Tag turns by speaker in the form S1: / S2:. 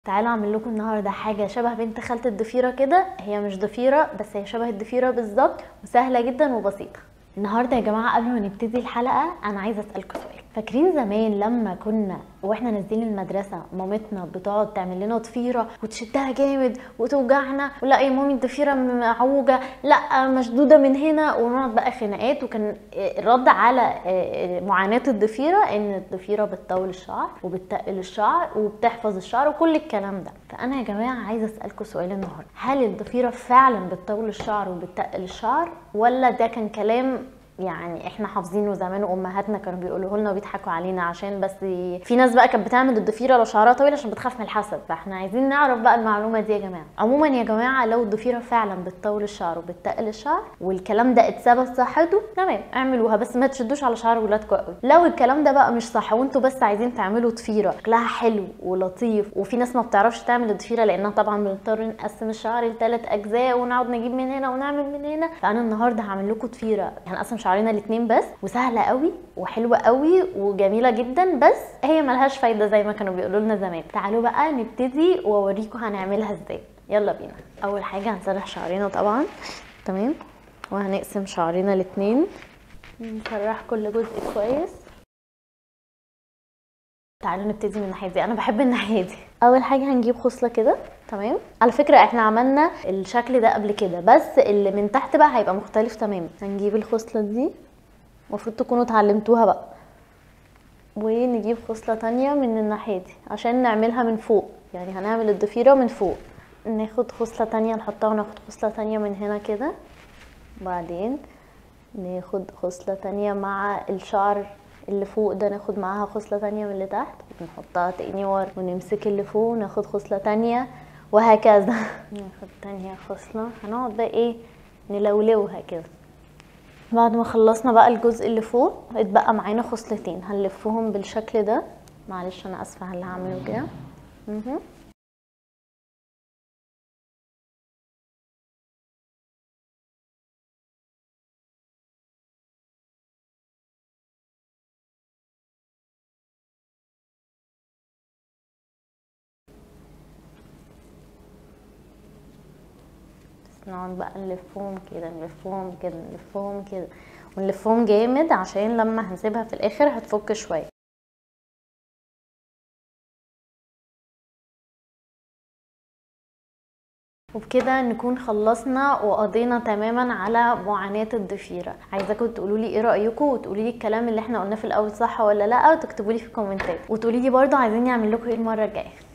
S1: تعالوا اعمل لكم النهارده حاجه شبه بنت خالة الضفيره كده هي مش ضفيره بس هي شبه الضفيره بالظبط وسهله جدا وبسيطه النهارده يا جماعه قبل ما نبتدي الحلقه انا عايزه اسالكم سؤال فاكرين زمان لما كنا واحنا نازلين المدرسه مامتنا بتقعد تعمل لنا ضفيره وتشدها جامد وتوجعنا ولا يا مامي الضفيره معوجه لا مشدوده من هنا ونقعد بقى خناقات وكان الرد على معاناه الضفيره ان الضفيره بتطول الشعر وبتقل الشعر وبتحفظ الشعر وكل الكلام ده فانا يا جماعه عايزه اسالكم سؤال النهارده هل الضفيره فعلا بتطول الشعر وبتقل الشعر ولا ده كان كلام يعني احنا حافظينه زمان وامهاتنا كانوا بيقولوه لنا وبيضحكوا علينا عشان بس في ناس بقى كانت بتعمل الضفيره لو شعرها طويل عشان بتخاف من الحسد فاحنا عايزين نعرف بقى المعلومه دي يا جماعه عموما يا جماعه لو الضفيره فعلا بتطول الشعر وبتقل الشعر والكلام ده اتثبت صحته تمام اعملوها بس ما تشدوش على شعر ولادكم قوي لو الكلام ده بقى مش صح وانتوا بس عايزين تعملوا ضفيره شكلها حلو ولطيف وفي ناس ما بتعرفش تعمل الضفيره لانها طبعا بنضطر نقسم الشعر لثلاث اجزاء ونقعد نجيب من هنا ونعمل من هنا فانا النهارده هعمل لكم ضفيره هنقسم شعرنا الاثنين بس وسهله قوي وحلوه قوي وجميله جدا بس هي ملهاش فايده زي ما كانوا بيقولوا لنا زمان تعالوا بقى نبتدي واوريكم هنعملها ازاي يلا بينا اول حاجه هنسرح شعرنا طبعا تمام وهنقسم شعرنا الاثنين نسرح كل جزء كويس تعالوا نبتدي من الناحيه دي انا بحب الناحيه دي اول حاجه هنجيب خصله كده تمام على فكره احنا عملنا الشكل ده قبل كده بس اللي من تحت بقى هيبقى مختلف تماما هنجيب الخصله دي المفروض تكونوا اتعلمتوها بقى ونجيب خصله تانية من الناحيه دي عشان نعملها من فوق يعني هنعمل الضفيره من فوق ناخد خصله تانية نحطها وناخد خصله تانية من هنا كده وبعدين ناخد خصله تانية مع الشعر اللي فوق ده ناخد معاها خصله تانية من اللي تحت ونحطها تاني ورا ونمسك اللي فوق وناخد خصله تانية وهكذا ناخد تانية خصله هنقعد بقى ايه نلولوها كده بعد ما خلصنا بقى الجزء اللي فوق اتبقى معانا خصلتين هنلفهم بالشكل ده معلش انا اسفه على اللي هعمله كده نقعد بقى نلفهم كده نلفهم كده نلفهم كده ونلفهم جامد عشان لما هنسيبها في الاخر هتفك شويه وبكده نكون خلصنا وقضينا تماما على معاناة الضفيرة عايزاكم تقولوا لي ايه رأيكم وتقولوا لي الكلام اللي احنا قلناه في الاول صح ولا لا وتكتبوا لي في الكومنتات وتقولوا لي برضه عايزين نعمل لكم ايه المرة الجاية